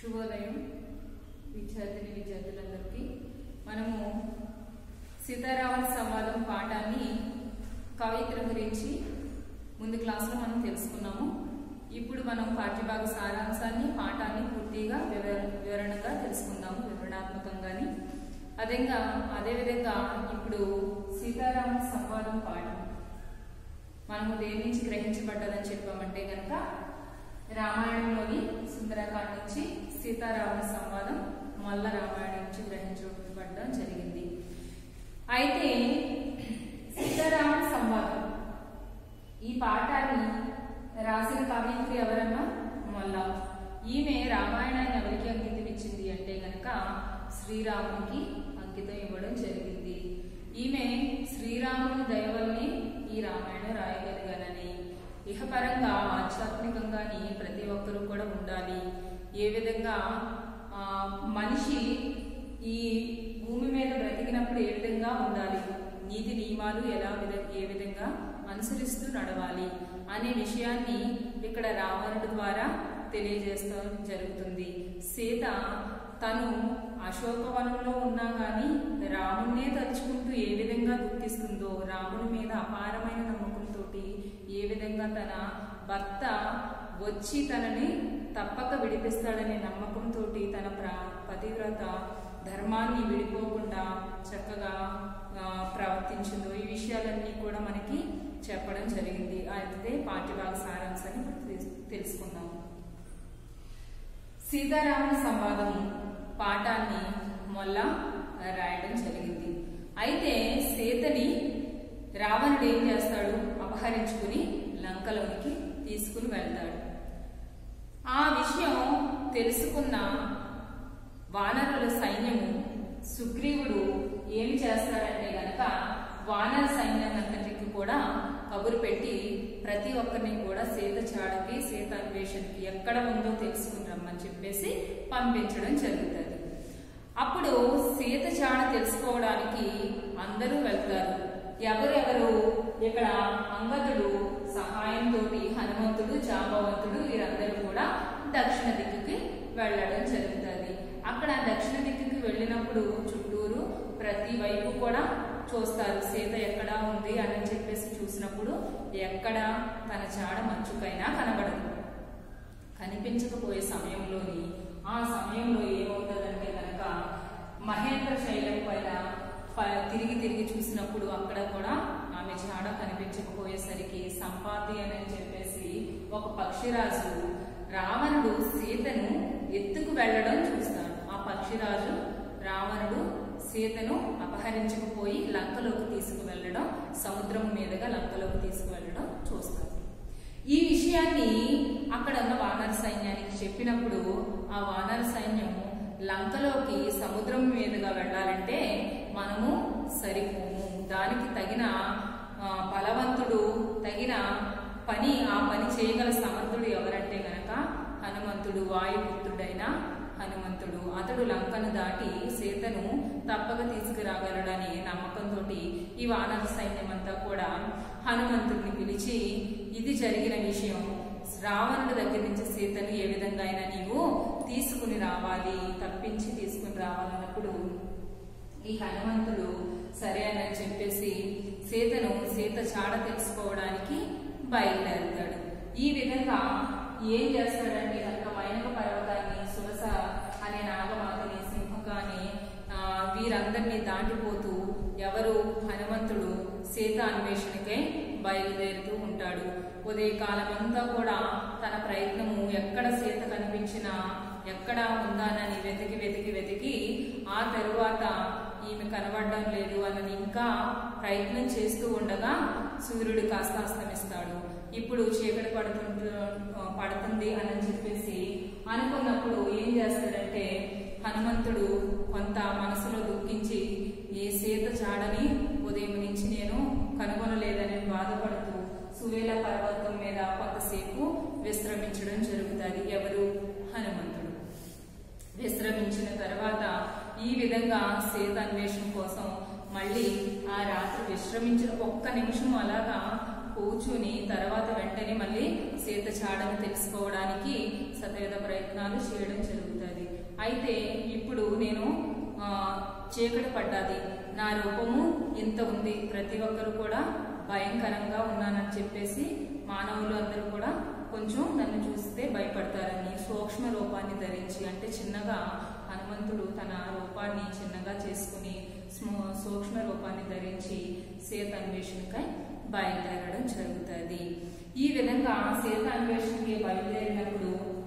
శుభోదయం విద్యార్థిని విద్యార్థులందరికీ మనము సీతారామన్ సంవాదం పాఠాన్ని కవిత్ర గురించి ముందు క్లాసులో మనం తెలుసుకున్నాము ఇప్పుడు మనం పాఠ్యభాగ సారాంశాన్ని పాఠాన్ని పూర్తిగా వివర వివరణగా తెలుసుకుందాము వివరణాత్మకంగాని అదేగా అదేవిధంగా ఇప్పుడు సీతారామ సంవాదం పాఠం మనము దేని నుంచి గ్రహించబడ్డదని చెప్పామంటే కనుక రామాయణంలోని సుందరకాండ నుంచి సీతారామ సంవాదం మల్ల రామాయణం నుంచి గ్రహించబడడం జరిగింది అయితే సీతారామ సంవాదం ఈ పాఠాన్ని రాసిన కవయిత్రి ఎవరన్నా మల్ల ఈమె రామాయణాన్ని ఎవరికి అంకితం ఇచ్చింది అంటే గనక శ్రీరామునికి అంకితం ఇవ్వడం జరిగింది ఈమె శ్రీరాముని దయ వల్లనే ఈ రామాయణం రాయగలిగానని ఇహపరంగా ఆధ్యాత్మికంగాని ప్రతి ఒక్కరూ కూడా ఉండాలి ఏ విధంగా ఆ, మనిషి ఈ భూమి మీద బ్రతికినప్పుడు ఏ విధంగా ఉండాలి నీతి నియమాలు ఎలా విధ- ఏ విధంగా అనుసరిస్తూ నడవాలి అనే విషయాన్ని ఇక్కడ రావణుడి ద్వారా తెలియజేస్తూ జరుగుతుంది సీత తను అశోకవనంలో ఉన్నా గాని రాముణ్ణే తలుచుకుంటూ ఏ విధంగా దుఃఖిస్తుందో రాముని మీద అపారమైన నమ్మకంతో ఏ విధంగా తన భర్త వచ్చి తనని తప్పక విడిపిస్తాడనే నమ్మకంతో తన ప్ర పతివ్రత ధర్మాన్ని విడిపోకుండా చక్కగా ఆ, ప్రవర్తించిందో ఈ విషయాలన్నీ కూడా మనకి చెప్పడం జరిగింది అయితే పాఠ్యభాగ సారాంశాన్ని ఇప్పుడు తెలు- తెలుసుకుందాం సీతారాముని సంవాదం పాఠాన్ని మొల్ల రాయడం జరిగింది అయితే సీతని రావణుడు ఏం చేస్తాడు అపహరించుకుని లంకలోనికి తీసుకుని వెళ్తాడు ఆ విషయం తెలుసుకున్న వానరుల సైన్యము సుగ్రీవుడు ఏమి చేస్తాడంటే గనక వానర సైన్యాన్నంతటికి కూడా కబురు పెట్టి ప్రతి ఒక్కరిని కూడా సీత చాడకి సీత అన్వేషణకి ఎక్కడ ఉందో తెలుసుకుని రమ్మని చెప్పేసి పంపించడం జరుగుతుంది అప్పుడు సీత చాడ తెలుసుకోవడానికి అందరూ వెళ్తారు ఎవరెవరు ఇక్కడ అంగదుడు సహాయంతో హనుమంతుడు జాంబవంతుడు వీరందరూ కూడా దక్షిణ దిక్కుకి వెళ్ళడం జరుగుతుంది అక్కడ దక్షిణ దిక్కుకి వెళ్ళినప్పుడు చుట్టూరు ప్రతి వైపు కూడా చూస్తారు సీత ఎక్కడ ఉంది అని చెప్పేసి చూసినప్పుడు ఎక్కడ తన చాడ మంచుకైనా కనబడదు కనిపించకపోయే సమయంలోని ఆ సమయంలో ఏమవుతుందంటే కనుక మహేంద్ర శైలం పైన ప- తిరిగి తిరిగి చూసినప్పుడు అక్కడ కూడా ఆమె జాడ కనిపించకపోయేసరికి సంపాతి అని చెప్పేసి ఒక పక్షిరాజు రావణుడు సీతను ఎత్తుకు వెళ్ళడం చూస్తాడు ఆ పక్షిరాజు రావణుడు సీతను అపహరించకపోయి లంకలోకి తీసుకువెళ్ళడం సముద్రం మీదుగా లంకలోకి తీసుకువెళ్ళడం చూస్తాడు ఈ విషయాన్ని అక్కడ ఉన్న వానర సైన్యానికి చెప్పినప్పుడు ఆ వానర సైన్యం లంకలోకి సముద్రం మీదుగా వెళ్ళాలంటే మనము సరిపోము దానికి తగిన ఆ, బలవంతుడు తగిన పని ఆ పని చేయగల సమర్థుడు ఎవరంటే గనక హనుమంతుడు వాయుపుత్రుడైన హనుమంతుడు అతడు లంకను దాటి సీతను తప్పక తీసుకురాగలడని నమ్మకంతో ఈ వానర సైన్యం అంతా కూడా హనుమంతుడిని పిలిచి ఇది జరిగిన విషయం రావణుడి దగ్గర నుంచి సీతను ఏ విధంగా అయినా నీవు తీసుకుని రావాలి తప్పించి తీసుకుని రావాలన్నప్పుడు ఈ హనుమంతుడు సరే అని చెప్పేసి సీతను సీత చాడ తెలుసుకోవడానికి బయలుదేరుతాడు ఈ విధంగా ఏం చేస్తాడంటే కనుక మైనక పర్వతాన్ని సురస అనే నాగమాతని సింహకాని ఆ, వీరందరినీ దాటిపోతూ ఎవరు హనుమంతుడు సీత అన్వేషణకై బయలుదేరుతూ ఉంటాడు ఉదయకాలం అంతా కూడా తన ప్రయత్నము ఎక్కడ సీత కనిపించినా ఎక్కడ ఉందానని వెతికి వెతికి వెతికి ఆ తరువాత ఈమె కనబడడం లేదు అని ఇంకా ప్రయత్నం చేస్తూ ఉండగా సూర్యుడు కాస్త అస్తమిస్తాడు ఇప్పుడు చీకటి పడుతుంటు పడుతుంది అని చెప్పేసి అనుకున్నప్పుడు ఏం చేస్తాడంటే హనుమంతుడు కొంత మనసులో దుఃఖించి ఏ సీత చాడని ఉదయం నుంచి నేను కనుగొనలేదని బాధపడుతూ సువేల పర్వతం మీద కొంతసేపు విశ్రమించడం జరుగుతుంది ఎవరు హనుమంతుడు విశ్రమించిన తర్వాత ఈ విధంగా సీత అన్వేషణ కోసం మళ్ళీ ఆ రాత్రి విశ్రమించిన ఒక్క నిమిషం అలాగా కూర్చుని తర్వాత వెంటనే మళ్ళీ సీత చాడని తెలుసుకోవడానికి సతవిధ ప్రయత్నాలు చేయడం జరుగుతుంది అయితే ఇప్పుడు నేను ఆ, చీకటి పడ్డది నా రూపము ఇంత ఉంది ప్రతి ఒక్కరు కూడా భయంకరంగా ఉన్నానని చెప్పేసి మానవులు అందరూ కూడా కొంచెం నన్ను చూస్తే భయపడతారని సూక్ష్మ రూపాన్ని ధరించి అంటే చిన్నగా హనుమంతుడు తన రూపాన్ని చిన్నగా చేసుకుని స్మూ- సూక్ష్మ రూపాన్ని ధరించి సీత అన్వేషణకై బయలుదేరడం జరుగుతుంది ఈ విధంగా సీత అన్వేషణకి బయలుదేరినప్పుడు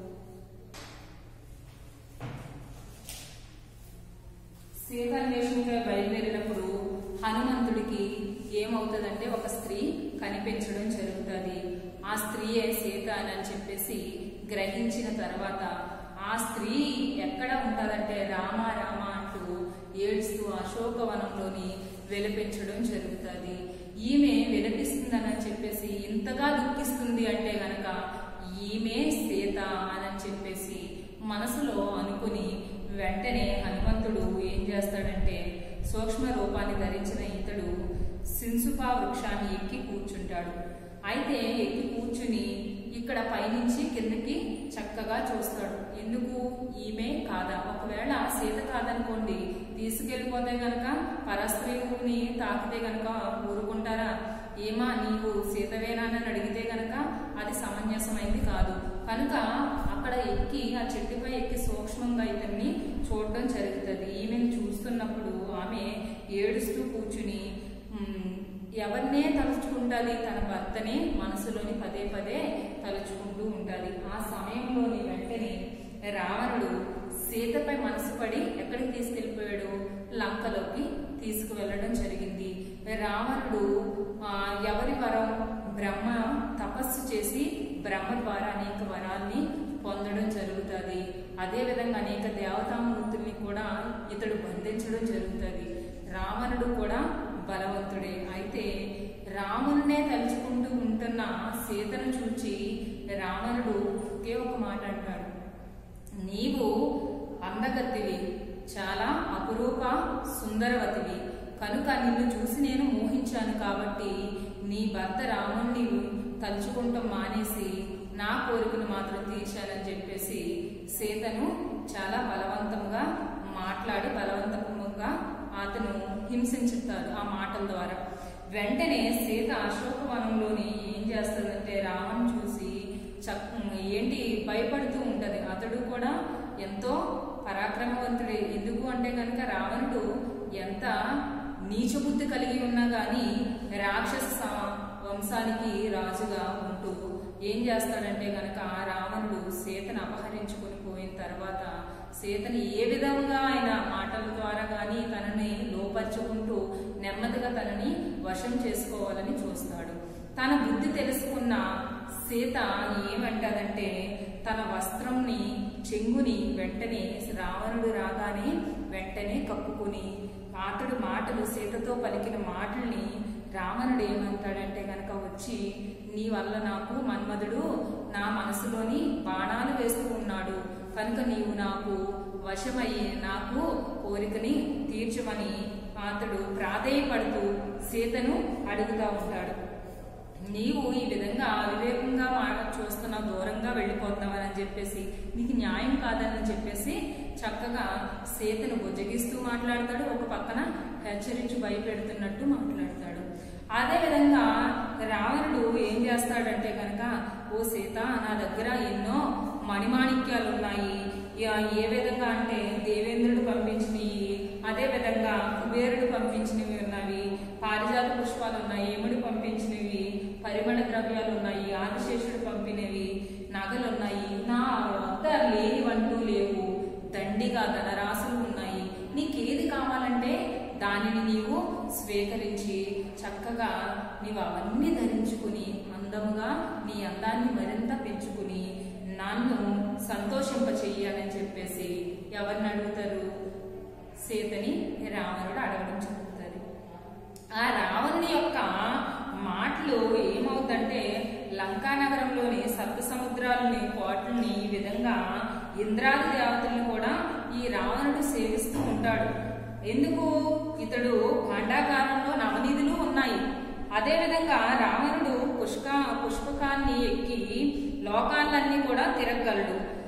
సీతాన్వేషణగా బయలుదేరినప్పుడు హనుమంతుడికి ఏమవుతుందంటే ఒక స్త్రీ కనిపించడం జరుగుతుంది ఆ స్త్రీయే సీత అని చెప్పేసి గ్రహించిన తర్వాత ఆ స్త్రీ ఎక్కడ ఉంటుందంటే రామ రామ అంటూ ఏడుస్తూ అశోకవనంలోని విలపించడం జరుగుతుంది ఈమె విలపిస్తుందని చెప్పేసి ఇంతగా దుఃఖిస్తుంది అంటే గనక ఈమె సీత అని చెప్పేసి మనసులో అనుకుని వెంటనే హనుమంతుడు ఏం చేస్తాడంటే సూక్ష్మ రూపాన్ని ధరించిన ఇతడు సిన్సుపా వృక్షాన్ని ఎక్కి కూర్చుంటాడు అయితే ఎక్కి కూర్చుని ఇక్కడ పైనుంచి కిందకి చక్కగా చూస్తాడు ఎందుకు ఈమె కాదా ఒకవేళ సీత కాదనుకోండి తీసుకెళ్లిపోతే గనక పరస్త్రీని తాకితే గనక ఊరుకుంటారా ఏమా నీవు సీతవేనానని అడిగితే గనక అది సమంజసమైంది కాదు కనుక అక్కడ ఎక్కి ఆ చెట్టుపై ఎక్కి సూక్ష్మంగా ఇతన్ని చూడడం జరుగుతుంది ఈమెను చూస్తున్నప్పుడు ఆమె ఏడుస్తూ కూర్చుని "ఉమ్, ఎవరినే తలుచుకుంటుంది తన భర్తనే మనసులోని పదే పదే తలుచుకుంటూ ఉంటుంది ఆ సమయంలోని వెంటనే రావణుడు సీతపై మనసు పడి ఎక్కడికి తీసుకెళ్లిపోయాడు లంకలోకి తీసుకువెళ్ళడం జరిగింది రావణుడు ఆ, ఎవరి వరం బ్రహ్మ తపస్సు చేసి బ్రహ్మ ద్వారా అనేక వరాల్ని పొందడం జరుగుతుంది అదేవిధంగా అనేక దేవతామూర్తుల్ని కూడా ఇతడు బంధించడం జరుగుతుంది రావణుడు కూడా బలవంతుడే అయితే రామునే తలుచుకుంటూ ఉంటున్న సీతను చూచి రావణుడు ఒకే ఒక మాట అంటాడు నీవు అందగత్తివి చాలా అపురూప సుందరవతివి కనుక నిన్ను చూసి నేను మోహించాను కాబట్టి నీ భర్త రాముణ్ణి తలుచుకుంటాం మానేసి నా కోరికను మాత్రం తీర్చానని చెప్పేసి సీతను చాలా బలవంతంగా మాట్లాడి బలవంతంగా అతను హింసించుతాడు ఆ మాటల ద్వారా వెంటనే సీత అశోకవనంలోని ఏం చేస్తుందంటే రామను చూసి చక్ ఏంటి భయపడుతూ ఉంటది అతడు కూడా ఎంతో పరాక్రమవంతుడే ఎందుకు అంటే కనుక రావణుడు ఎంత నీచ బుద్ధి కలిగి ఉన్నా గాని రాక్షస స- వంశానికి రాజుగా ఉంటూ ఏం చేస్తాడంటే గనక ఆ రావణుడు సీతను అపహరించుకుని పోయిన తర్వాత సీతని ఏ విధంగా ఆయన మాటల ద్వారా కానీ తనని లోపరుచుకుంటూ నెమ్మదిగా తనని వశం చేసుకోవాలని చూస్తాడు తన బుద్ధి తెలుసుకున్న సీత ఏమంటదంటే తన వస్త్రంని చెంగుని వెంటనే రావణుడు రాగానే వెంటనే కప్పుకుని అతడు మాటలు సీతతో పలికిన మాటల్ని రావణుడు ఏమంటాడంటే గనక వచ్చి నీ వల్ల నాకు మన్మధుడు నా మనసులోని బాణాలు వేస్తూ ఉన్నాడు కనుక నీవు నాకు వశమయ్యి నాకు కోరికని తీర్చమని అతడు ప్రాధేయపడుతూ సీతను అడుగుతా ఉంటాడు నీవు ఈ విధంగా అవివేకంగా మాట చూస్తున్నావు దూరంగా వెళ్ళిపోతున్నావని చెప్పేసి నీకు న్యాయం కాదని చెప్పేసి చక్కగా సీతను బుజ్జగిస్తూ మాట్లాడతాడు ఒక పక్కన హెచ్చరించి భయపెడుతున్నట్టు మాట్లాడతాడు అదే విధంగా రావణుడు ఏం చేస్తాడంటే కనుక ఓ సీత నా దగ్గర ఎన్నో మణిమాణిక్యాలు ఉన్నాయి ఇక ఏ విధంగా అంటే దేవేంద్రుడు పంపించినవి అదే విధంగా కుబేరుడు పంపించినవి ఉన్నవి పారిజాత పుష్పాలు ఉన్నాయి యముడు పంపించినవి పరిమళ ద్రవ్యాలు ఉన్నాయి ఆదిశేషుడు పంపినవి నగలు ఉన్నాయి నా వద్ద లేనివంటూ లేవు దండిగా ధనరాశులు ఉన్నాయి నీకేది కావాలంటే దానిని నీవు స్వీకరించి చక్కగా నీవు అవన్నీ ధరించుకుని అందముగా నీ అందాన్ని మరింత పెంచుకుని నన్ను సంతోషింప చెయ్యాలని చెప్పేసి ఎవరిని అడుగుతారు సీతని రావణుడు అడగడం జరుగుతుంది ఆ రావణుని యొక్క మాటలు ఏమవుతుందంటే లంకా నగరంలోని సప్త సముద్రాలని కోటల్ని ఈ విధంగా ఇంద్రాది దేవతల్ని కూడా ఈ రావణుడు సేవిస్తూ ఉంటాడు ఎందుకు ఇతడు భాండాకారంలో నవనిధులు ఉన్నాయి అదే విధంగా రావణుడు పుష్క పుష్పకాన్ని ఎక్కి లోకాలన్నీ కూడా తిరగలడు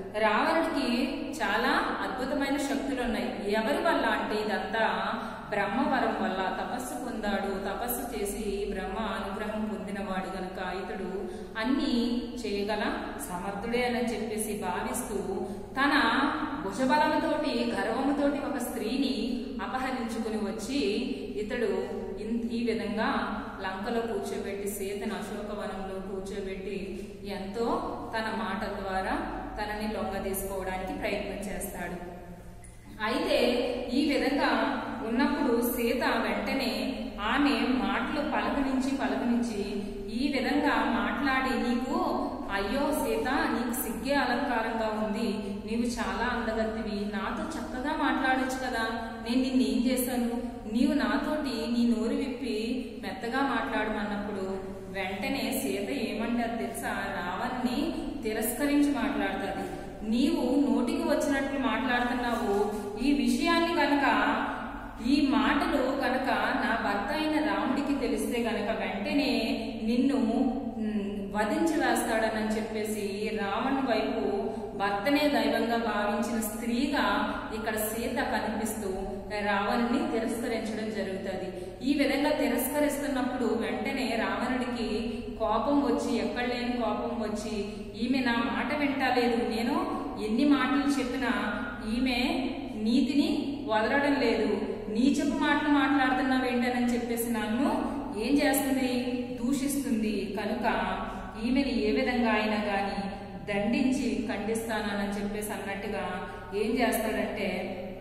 రావణుడికి చాలా అద్భుతమైన శక్తులు ఉన్నాయి ఎవరి వల్ల అంటే ఇదంతా బ్రహ్మవరం వల్ల తపస్సు పొందాడు తపస్సు చేసి బ్రహ్మ అనుగ్రహం పొందినవాడు గనుక ఇతడు అన్ని చేయగల సమర్థుడే అని చెప్పేసి భావిస్తూ తన భుజబలముతోటి గర్వముతోటి ఒక స్త్రీని అపహరించుకుని వచ్చి ఇతడు ఇన్- ఈ విధంగా లంకలో కూర్చోబెట్టి సీతను అశోకవనంలో కూర్చోబెట్టి ఎంతో తన మాట ద్వారా తనని లొంగ తీసుకోవడానికి ప్రయత్నం చేస్తాడు అయితే ఈ విధంగా ఉన్నప్పుడు సీత వెంటనే ఆమె మాటలు పలకనించి పలకనించి ఈ విధంగా మాట్లాడి నీకు అయ్యో సీత నీకు సిగ్గే అలంకారంగా ఉంది నీవు చాలా అందగత్తివి నాతో చక్కగా మాట్లాడొచ్చు కదా నేను నిన్ను ఏం చేశాను నీవు నాతోటి నీ నోరు విప్పి మెత్తగా మాట్లాడమన్నప్పుడు వెంటనే సీత ఏమంటారు తెలుసా రావణ్ణి తిరస్కరించి మాట్లాడుతుంది నీవు నోటికి వచ్చినట్లు మాట్లాడుతున్నావు ఈ విషయాన్ని కనుక ఈ మాటలు కనుక నా భర్త అయిన రాముడికి తెలిస్తే గనక వెంటనే నిన్ను మ్, వధించి వేస్తాడనని చెప్పేసి రావణ్ వైపు భర్తనే దైవంగా భావించిన స్త్రీగా ఇక్కడ సీత కనిపిస్తూ రావణుని తిరస్కరించడం జరుగుతుంది ఈ విధంగా తిరస్కరిస్తున్నప్పుడు వెంటనే రావణుడికి కోపం వచ్చి ఎక్కడ లేని కోపం వచ్చి ఈమె నా మాట వింటలేదు నేను ఎన్ని మాటలు చెప్పినా ఈమె నీతిని వదలడం లేదు నీచపు మాటలు మాట్లాడుతున్నావు ఏంటని చెప్పేసి నన్ను ఏం చేస్తుంది దూషిస్తుంది కనుక ఈమెని ఏ విధంగా అయినా గాని దండించి ఖండిస్తానని చెప్పేసి అన్నట్టుగా ఏం చేస్తాడంటే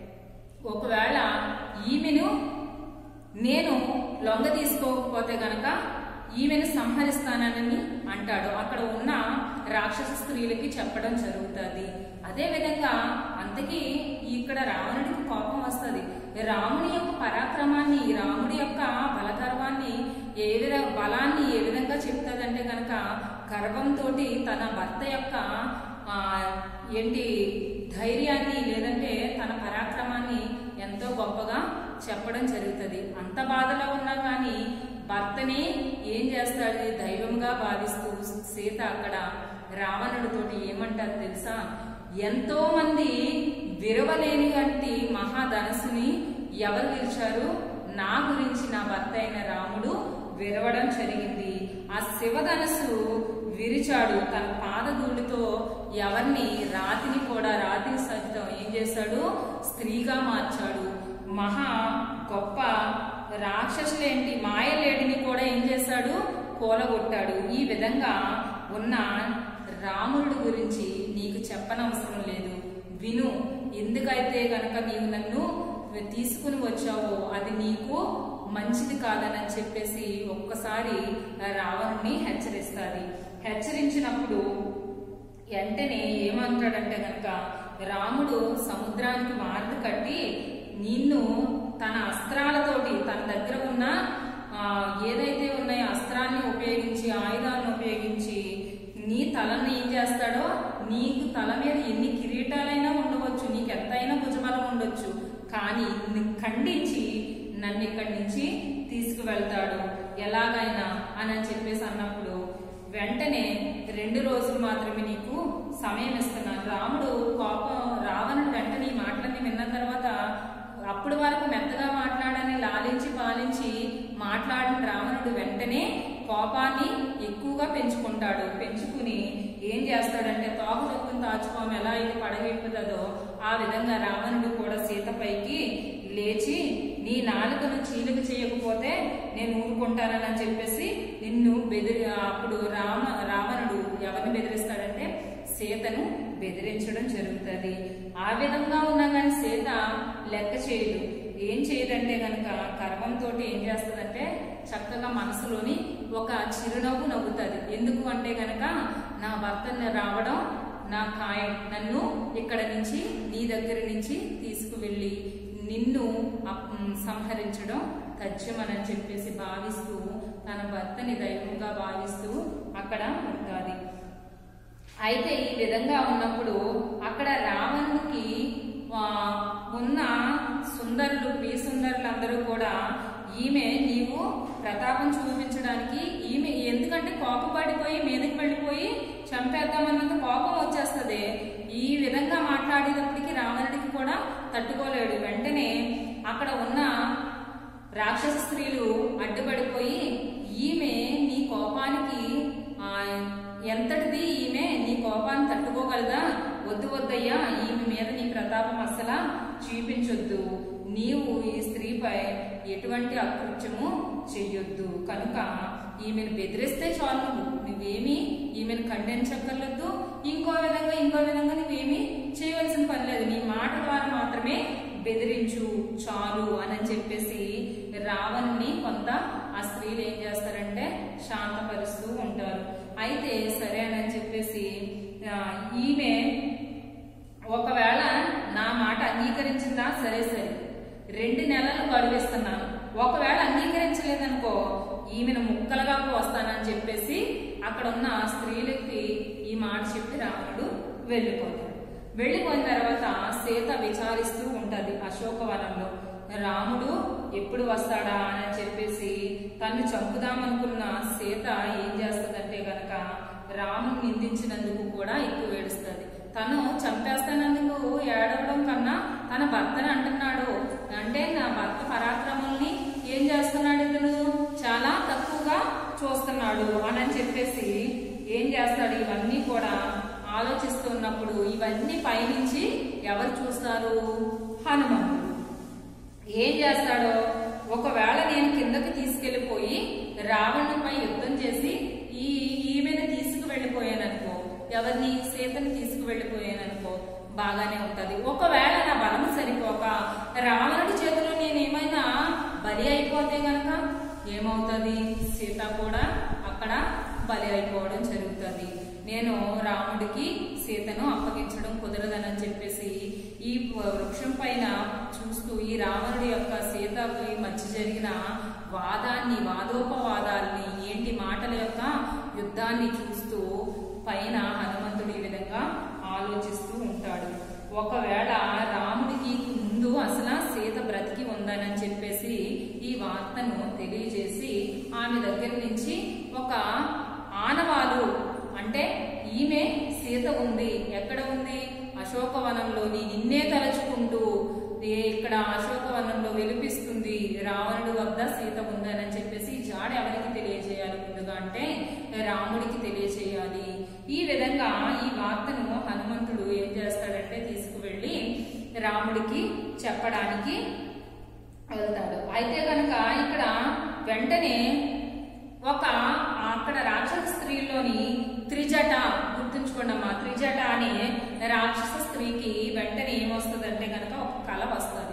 ఒకవేళ ఈమెను నేను లొంగ తీసుకోకపోతే గనక ఈమెను సంహరిస్తానని అంటాడు అక్కడ ఉన్న రాక్షస స్త్రీలకి చెప్పడం జరుగుతుంది అదే విధంగా అంతకీ ఇక్కడ రావణుడికి కోపం వస్తుంది రాముడి యొక్క పరాక్రమాన్ని రాముడి యొక్క బలగర్వాన్ని ఏ విధ బలాన్ని ఏ విధంగా చెప్తాదంటే గనక గర్వంతో తన భర్త యొక్క ఆ, ఏంటి ధైర్యాన్ని లేదంటే తన పరాక్రమాన్ని ఎంతో గొప్పగా చెప్పడం జరుగుతుంది అంత బాధలో ఉన్నా కానీ భర్తని ఏం చేస్తాడు దైవంగా భావిస్తూ సీత అక్కడ రావణుడితోటి ఏమంటారు తెలుసా ఎంతో మంది విరవలేని వంటి మహాధనస్సుని ఎవరు గెలిచారు నా గురించి నా భర్త అయిన రాముడు విరవడం జరిగింది ఆ శివధనస్సు విరిచాడు తన పాదధూళితో ఎవరిని రాతిని కూడా రాతిని సహితం ఏం చేశాడు స్త్రీగా మార్చాడు మహా గొప్ప రాక్షసులేంటి మాయలేడిని కూడా ఏం చేశాడు కూలగొట్టాడు ఈ విధంగా ఉన్న రాముడి గురించి నీకు చెప్పనవసరం లేదు విను ఎందుకైతే గనక నీవు నన్ను తీసుకుని వచ్చావో అది నీకు మంచిది కాదని చెప్పేసి ఒక్కసారి రావణుని హెచ్చరిస్తుంది హెచ్చరించినప్పుడు వెంటనే ఏమంటాడంటే గనక రాముడు సముద్రానికి మార్గ కట్టి నిన్ను తన అస్త్రాలతోటి తన దగ్గర ఉన్న ఆ, ఏదైతే ఉన్నాయో అస్త్రాన్ని ఉపయోగించి ఆయుధాలను ఉపయోగించి నీ తలని ఏం చేస్తాడో నీకు తల మీద ఎన్ని కిరీటాలైనా ఉండవచ్చు నీకు ఎంతైనా భుజబలం ఉండొచ్చు కానీ నిన్ను ఖండించి నన్ను ఇక్కడి నుంచి తీసుకువెళ్తాడు ఎలాగైనా అని అని చెప్పేసి అన్నప్పుడు వెంటనే రెండు రోజులు మాత్రమే నీకు సమయం ఇస్తున్నాను రాముడు కోపం రావణుడు వెంటనే ఈ మాటలన్నీ విన్న తర్వాత అప్పటి వరకు మెత్తగా మాట్లాడని లాలించి పాలించి మాట్లాడిన రావణుడు వెంటనే కోపాన్ని ఎక్కువగా పెంచుకుంటాడు పెంచుకుని ఏం చేస్తాడంటే తోక చొప్పున తాచుకోమ ఎలా అయితే పడగెట్టుతుందో ఆ విధంగా రావణుడు కూడా సీతపైకి లేచి నీ నాలుకను చీలిక చేయకపోతే నేను ఊరుకుంటానని చెప్పేసి నిన్ను బెదిరి అప్పుడు రామ రావణుడు ఎవరిని బెదిరిస్తాడంటే సీతను బెదిరించడం జరుగుతుంది ఆ విధంగా ఉన్నా కానీ సీత లెక్క చేయదు ఏం చేయదంటే గనక గర్వంతో ఏం చేస్తుందంటే చక్కగా మనసులోని ఒక చిరునవ్వు నవ్వుతుంది ఎందుకు అంటే గనక నా భర్తని రావడం నా ఖాయం నన్ను ఇక్కడ నుంచి నీ దగ్గర నుంచి తీసుకువెళ్ళి నిన్ను అప్- సంహరించడం తథ్యమని చెప్పేసి భావిస్తూ తన భర్తని దైవంగా భావిస్తూ అక్కడ ఉంటుంది అయితే ఈ విధంగా ఉన్నప్పుడు అక్కడ రావణునికి ఆ, ఉన్న సుందరులు ప్రియ సుందరులు అందరూ కూడా ఈమె నీవు ప్రతాపం చూపించడానికి ఈమె ఎందుకంటే కోపపడిపోయి మీదకి వెళ్ళిపోయి చంపి చంపేద్దామన్నంత కోపం వచ్చేస్తుంది ఈ విధంగా మాట్లాడేటప్పటికి రావణుడికి కూడా తట్టుకోలేడు వెంటనే అక్కడ ఉన్న రాక్షస స్త్రీలు అడ్డుపడిపోయి ఈమె నీ కోపానికి ఆ, ఎంతటిది ఈమె నీ కోపాన్ని తట్టుకోగలదా వద్దు వద్దయ్యా ఈమె మీద నీ ప్రతాపం అస్సలా చూపించొద్దు నీవు ఈ స్త్రీపై ఎటువంటి అకృత్యము చెయ్యొద్దు కనుక ఈమెను బెదిరిస్తే చాలు నువ్వు నువ్వేమి ఈమెను ఖండించక్కర్లేదు ఇంకో విధంగా ఇంకో విధంగా నువ్వేమి చేయవలసిన పని లేదు నీ మాట ద్వారా మాత్రమే బెదిరించు చాలు అని చెప్పేసి రావణ్ణి కొంత ఆ స్త్రీలు ఏం చేస్తారంటే శాంతపరుస్తూ ఉంటారు అయితే సరే అని చెప్పేసి ఆ, ఈమె ఒకవేళ నా మాట అంగీకరించిందా సరే సరే రెండు నెలలు గడువిస్తున్నాను ఒకవేళ అంగీకరించలేదనుకో ఈమెను ముక్కలుగా పోస్తానని చెప్పేసి అక్కడ ఉన్న స్త్రీలకి ఈ మాట చెప్పి రావణుడు వెళ్ళిపోతాడు వెళ్ళిపోయిన తర్వాత సీత విచారిస్తూ ఉంటది అశోకవనంలో రాముడు ఎప్పుడు వస్తాడా అని చెప్పేసి తను చంపుదామనుకున్న సీత ఏం చేస్తుందంటే గనక రాముని నిందించినందుకు కూడా ఎక్కువ ఏడుస్తుంది తను చంపేస్తానందుకు ఏడవడం కన్నా తన భర్తని అంటున్నాడు అంటే నా భర్త పరాక్రమాల్ని ఏం చేస్తున్నాడు ఇతను చాలా తక్కువగా చూస్తున్నాడు అని చెప్పేసి ఏం చేస్తాడు ఇవన్నీ కూడా ఆలోచిస్తున్నప్పుడు ఇవన్నీ పైనుంచి ఎవరు చూస్తారు హనుమంతుడు ఏం చేస్తాడో ఒకవేళ నేను కిందకి తీసుకెళ్లిపోయి రావణుపై యుద్ధం చేసి ఈ ఈమెను తీసుకువెళ్ళిపోయాననుకో ఎవరిని సీతని తీసుకువెళ్ళిపోయాననుకో బాగానే ఉంటది ఒకవేళ నా బలం సరిపోక రావణుడి చేతిలో నేను ఏమైనా బలి అయిపోతే గనక ఏమవుతుంది సీత కూడా అక్కడ బలి అయిపోవడం జరుగుతుంది నేను రాముడికి సీతను అప్పగించడం కుదరదని చెప్పేసి ఈ వృక్షం పైన చూస్తూ ఈ రావణుడి యొక్క సీతకి మధ్య జరిగిన వాదాన్ని వాదోపవాదాల్ని ఏంటి మాటల యొక్క యుద్ధాన్ని చూస్తూ పైన హనుమంతుడు ఈ విధంగా ఆలోచిస్తూ ఉంటాడు ఒకవేళ రాముడికి ముందు అసలు సీత బ్రతికి ఉందని చెప్పేసి ఈ వార్తను తెలియజేసి ఆమె దగ్గర నుంచి ఒక ఆనవాలు అంటే ఈమె సీత ఉంది ఎక్కడ ఉంది అశోకవనంలోని నిన్నే తలుచుకుంటూ ఏ ఇక్కడ అశోకవనంలో విలిపిస్తుంది రావణుడు వద్ద సీత ఉందని చెప్పేసి ఈ జాడ ఎవరికి తెలియజేయాలి ముందుగా అంటే రాముడికి తెలియజేయాలి ఈ విధంగా ఈ వార్తను హనుమంతుడు ఏం చేస్తాడంటే తీసుకువెళ్ళి రాముడికి చెప్పడానికి వెళ్తాడు అయితే కనుక ఇక్కడ వెంటనే ఒక అక్కడ రాక్షస స్త్రీలోని త్రిజట గుర్తుంచుకోండి అమ్మా త్రిజట అనే రాక్షస స్త్రీకి వెంటనే ఏమొస్తుందంటే కనుక ఒక కళ వస్తుంది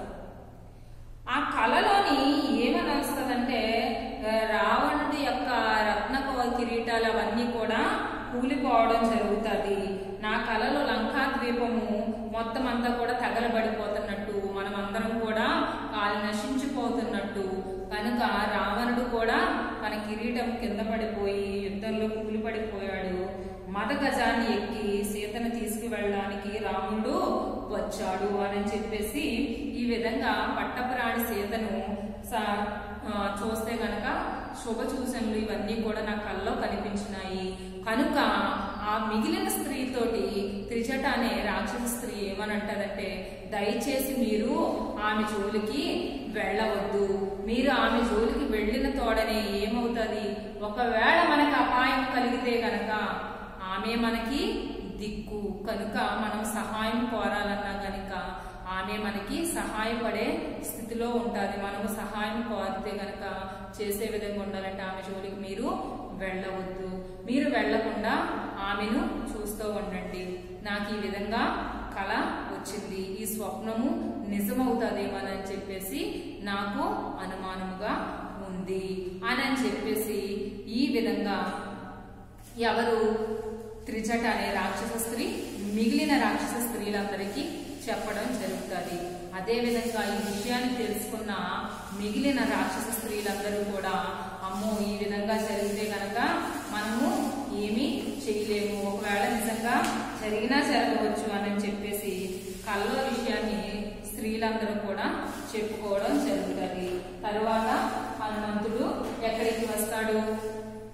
ఆ కళలోని ఏమని వస్తుందంటే ఆ, రావణుడి యొక్క రత్న కిరీటాలు అవన్నీ కూడా కూలిపోవడం జరుగుతుంది నా కళలో లంకా ద్వీపము మొత్తం అంతా కూడా తగలబడిపోతున్నట్టు మనం అందరం కూడా కాలి నశించిపోతున్నట్టు కనుక రావణుడు కూడా తన కిరీటం కింద పడిపోయి యుద్ధంలో కూలిపడిపోయాడు మద గజాన్ని ఎక్కి సీతను తీసుకువెళ్ళడానికి రాముడు వచ్చాడు అని చెప్పేసి ఈ విధంగా పట్టపురాణి సీతను స- ఆ, చూస్తే గనక శుభ సూచనలు ఇవన్నీ కూడా నా కల్లో కనిపించినాయి కనుక ఆ మిగిలిన స్త్రీతోటి త్రిజట అనే రాక్షస స్త్రీ ఏమనంటదంటే దయచేసి మీరు ఆమె జోలికి వెళ్ళవద్దు మీరు ఆమె జోలికి వెళ్ళిన తోడనే ఏమవుతుంది ఒకవేళ మనకి అపాయం కలిగితే గనక ఆమె మనకి దిక్కు కనుక మనం సహాయం కోరాలన్నా గనుక ఆమె మనకి సహాయపడే స్థితిలో ఉంటుంది మనము సహాయం కోరితే గనక చేసే విధంగా ఉండాలంటే ఆమె జోలికి మీరు వెళ్ళవద్దు మీరు వెళ్లకుండా ఆమెను చూస్తూ ఉండండి నాకు ఈ విధంగా కళ వచ్చింది ఈ స్వప్నము నిజమవుతుందేమోనని చెప్పేసి నాకు అనుమానముగా ఉంది అని అని చెప్పేసి ఈ విధంగా ఎవరు త్రిజట అనే రాక్షస స్త్రీ మిగిలిన రాక్షస స్త్రీలందరికీ చెప్పడం జరుగుతుంది అదేవిధంగా ఈ విషయాన్ని తెలుసుకున్న మిగిలిన రాక్షస స్త్రీలందరూ కూడా అమ్మో ఈ విధంగా జరిగితే గనక మనము ఏమీ చేయలేము ఒకవేళ నిజంగా జరిగినా జరగవచ్చు అని చెప్పేసి కళ్ళ విషయాన్ని స్త్రీలందరూ కూడా చెప్పుకోవడం జరుగుతుంది తరువాత హనుమంతుడు ఎక్కడికి వస్తాడు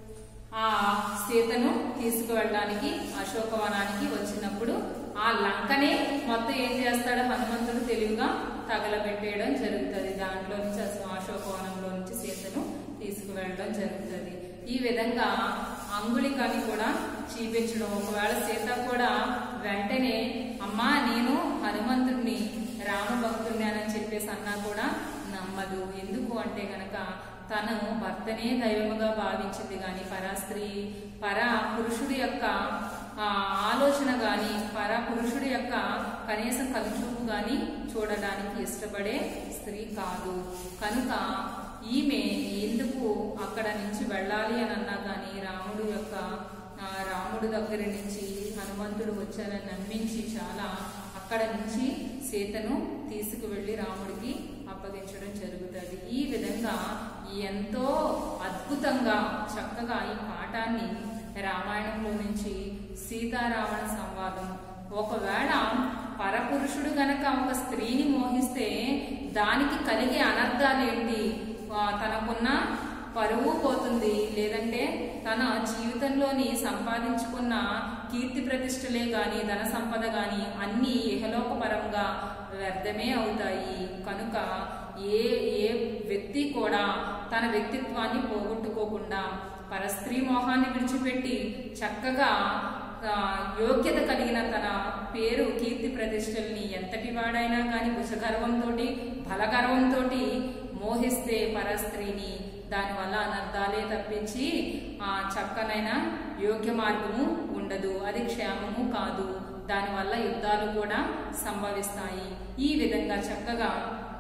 ఆ సీతను తీసుకువెళ్ళడానికి అశోకవనానికి వచ్చినప్పుడు ఆ లంకనే మొత్తం ఏం చేస్తాడు హనుమంతుడు తెలివిగా తగలబెట్టేయడం జరుగుతుంది దాంట్లో నుంచి అసలు అశోకవనంలో నుంచి సీతను తీసుకువెళ్ళడం జరుగుతుంది ఈ విధంగా అంగుళికాన్ని కూడా చూపించడం ఒకవేళ సీత కూడా వెంటనే అమ్మా నేను హనుమంతుడిని రామభక్తుడిని అని చెప్పేసి అన్నా కూడా నమ్మదు ఎందుకు అంటే గనక తను భర్తనే దైవముగా భావించింది గాని పరాస్త్రీ పర పురుషుడి యొక్క ఆ, ఆలోచన గాని పర పురుషుడి యొక్క కనీసం కనుచూపు గాని చూడడానికి ఇష్టపడే స్త్రీ కాదు కనుక ఈమె ఎందుకు అక్కడ నుంచి వెళ్ళాలి అని అన్నా కానీ రాముడు యొక్క ఆ, రాముడు దగ్గర నుంచి హనుమంతుడు వచ్చారని నమ్మించి చాలా అక్కడ నుంచి సీతను తీసుకువెళ్లి రాముడికి అప్పగించడం జరుగుతుంది ఈ విధంగా ఎంతో అద్భుతంగా చక్కగా ఈ పాఠాన్ని రామాయణంలో నుంచి సీతారావణ సంవాదం ఒకవేళ పరపురుషుడు గనక ఒక స్త్రీని మోహిస్తే దానికి కలిగే అనర్థాలేంటి ఆ, తనకున్న పరువు పోతుంది లేదంటే తన జీవితంలోని సంపాదించుకున్న కీర్తి ప్రతిష్టలే గాని ధన సంపద గాని అన్ని ఇహలోకపరంగా వ్యర్థమే అవుతాయి కనుక ఏ ఏ వ్యక్తి కూడా తన వ్యక్తిత్వాన్ని పోగొట్టుకోకుండా పరస్త్రీ మోహాన్ని విడిచిపెట్టి చక్కగా ఆ, యోగ్యత కలిగిన తన పేరు కీర్తి ప్రతిష్టల్ని ఎంతటి వాడైనా కానీ భుజగర్వంతో బలగర్వంతో మోహిస్తే పరస్త్రీని దానివల్ల అనర్థాలే తప్పించి ఆ చక్కనైన యోగ్య మార్గము ఉండదు అది క్షేమము కాదు దానివల్ల యుద్ధాలు కూడా సంభవిస్తాయి ఈ విధంగా చక్కగా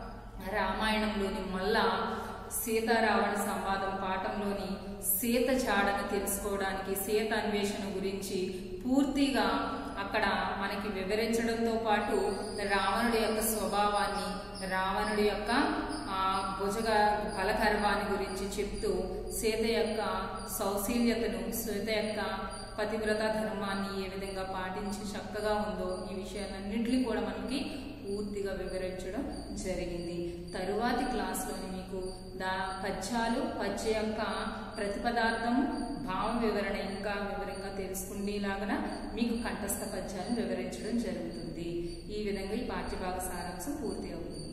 రామాయణంలోని మళ్ళా సీతారావణ సంవాదం పాఠంలోని సీత జాడను తెలుసుకోవడానికి సీత అన్వేషణ గురించి పూర్తిగా అక్కడ మనకి వివరించడంతో పాటు రావణుడి యొక్క స్వభావాన్ని రావణుడి యొక్క ఆ భుజగ బలగర్వాన్ని గురించి చెప్తూ సీత యొక్క సౌశీల్యతను సీత యొక్క పతివ్రత ధర్మాన్ని ఏ విధంగా పాటించి చక్కగా ఉందో ఈ విషయాలన్నింటినీ కూడా మనకి పూర్తిగా వివరించడం జరిగింది తరువాతి క్లాస్లోని మీకు దా పద్యాలు పద్య యొక్క ప్రతిపదార్థం భావ వివరణ ఇంకా వివరంగా తెలుసుకునేలాగా మీకు కంఠస్థ పద్యాలను వివరించడం జరుగుతుంది ఈ విధంగా ఈ పాఠ్యభాగ సారాంశం పూర్తి అవుతుంది